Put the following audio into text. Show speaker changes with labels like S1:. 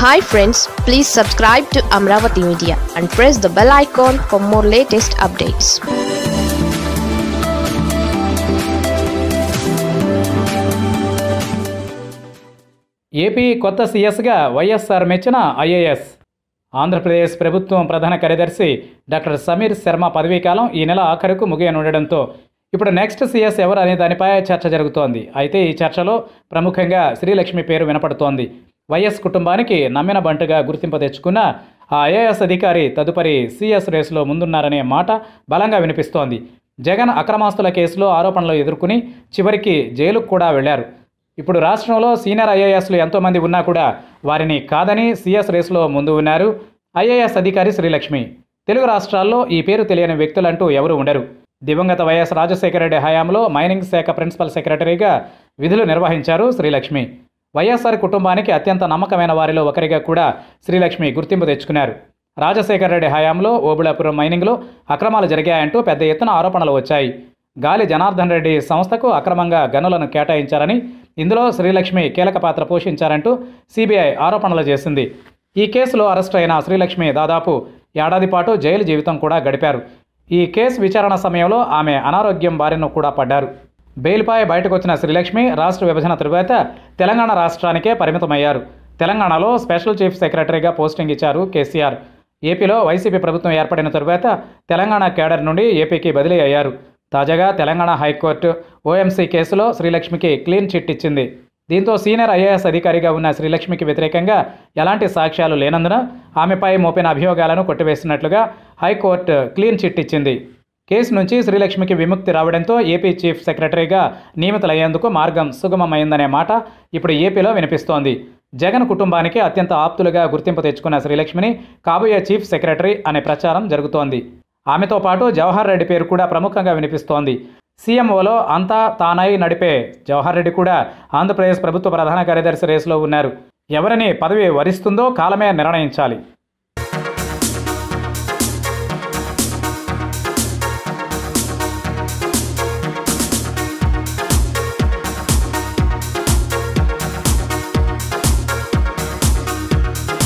S1: hi friends please subscribe to Amaravati media and press the bell icon for more latest updates
S2: AP కొత్త సీఎస్గా వైఎస్ఆర్ మెచ్చిన IAS Andhra Pradesh ప్రభుత్వం ప్రధాన కార్యదర్శి డాక్టర్ సమీర్ శర్మ పదవీకాలం ఈ నెల ఆఖరుకు ముగియనుండడంతో ఇప్పుడు నెక్స్ట్ సీఎస్ ఎవరు అనే దానిపై చర్చ జరుగుతోంది అయితే ఈ చర్చలో ప్రముఖంగా శ్రీలక్ష్మి పేరు వినపడుతోంది వైఎస్ కుటుంబానికి నమ్మిన బంటుగా గుర్తింపు తెచ్చుకున్న ఆ ఐఏఎస్ అధికారి తదుపరి సీఎస్ రేసులో ముందున్నారనే మాట బలంగా వినిపిస్తోంది జగన్ అక్రమాస్తుల కేసులో ఆరోపణలు ఎదుర్కొని చివరికి జైలుకు కూడా వెళ్లారు ఇప్పుడు రాష్ట్రంలో సీనియర్ ఐఏఎస్లు ఎంతోమంది ఉన్నా కూడా వారిని కాదని సీఎస్ రేసులో ముందు ఉన్నారు ఐఏఎస్ అధికారి శ్రీలక్ష్మి తెలుగు రాష్ట్రాల్లో ఈ పేరు తెలియని వ్యక్తులంటూ ఎవరు ఉండరు దివంగత వైఎస్ రాజశేఖర రెడ్డి హయాంలో మైనింగ్ శాఖ ప్రిన్సిపల్ సెక్రటరీగా విధులు నిర్వహించారు శ్రీలక్ష్మి వైఎస్ఆర్ కుటుంబానికి అత్యంత నమ్మకమైన వారిలో ఒకరిగా కూడా శ్రీలక్ష్మి గుర్తింపు తెచ్చుకున్నారు రాజశేఖర రెడ్డి హయాంలో ఓబుళాపురం మైనింగ్లో అక్రమాలు జరిగాయంటూ పెద్ద ఎత్తున ఆరోపణలు వచ్చాయి గాలి జనార్దన్ రెడ్డి సంస్థకు అక్రమంగా గనులను కేటాయించారని ఇందులో శ్రీలక్ష్మి కీలక పాత్ర పోషించారంటూ సిబిఐ ఆరోపణలు చేసింది ఈ కేసులో అరెస్టు అయిన శ్రీలక్ష్మి దాదాపు ఏడాది పాటు జైలు జీవితం కూడా గడిపారు ఈ కేసు విచారణ సమయంలో ఆమె అనారోగ్యం బారిన కూడా పడ్డారు బెయిల్పై బయటకు వచ్చిన శ్రీలక్ష్మి రాష్ట్ర విభజన తరువాత తెలంగాణ రాష్ట్రానికే పరిమితమయ్యారు తెలంగాణలో స్పెషల్ చీఫ్ సెక్రటరీగా పోస్టింగ్ ఇచ్చారు కేసీఆర్ ఏపీలో వైసీపీ ప్రభుత్వం ఏర్పడిన తరువాత తెలంగాణ కేడర్ నుండి ఏపీకి బదిలీ అయ్యారు తాజాగా తెలంగాణ హైకోర్టు ఓఎంసీ కేసులో శ్రీలక్ష్మికి క్లీన్ చిట్ ఇచ్చింది దీంతో సీనియర్ ఐఏఎస్ అధికారిగా ఉన్న శ్రీలక్ష్మికి వ్యతిరేకంగా ఎలాంటి సాక్ష్యాలు లేనందున ఆమెపై మోపిన అభియోగాలను కొట్టివేసినట్లుగా హైకోర్టు క్లీన్ చిట్ ఇచ్చింది కేసు నుంచి శ్రీలక్ష్మికి విముక్తి రావడంతో ఏపీ చీఫ్ సెక్రటరీగా నియమితులయ్యేందుకు మార్గం సుగమమైందనే మాట ఇప్పుడు ఏపీలో వినిపిస్తోంది జగన్ కుటుంబానికి అత్యంత ఆప్తులుగా గుర్తింపు తెచ్చుకున్న శ్రీలక్ష్మిని కాబోయే చీఫ్ సెక్రటరీ అనే ప్రచారం జరుగుతోంది ఆమెతో పాటు జవహర్ రెడ్డి పేరు కూడా ప్రముఖంగా వినిపిస్తోంది సీఎంఓలో అంతా తానై నడిపే జవహర్ రెడ్డి కూడా ఆంధ్రప్రదేశ్ ప్రభుత్వ ప్రధాన కార్యదర్శి రేసులో ఉన్నారు ఎవరిని పదవి వరిస్తుందో కాలమే నిర్ణయించాలి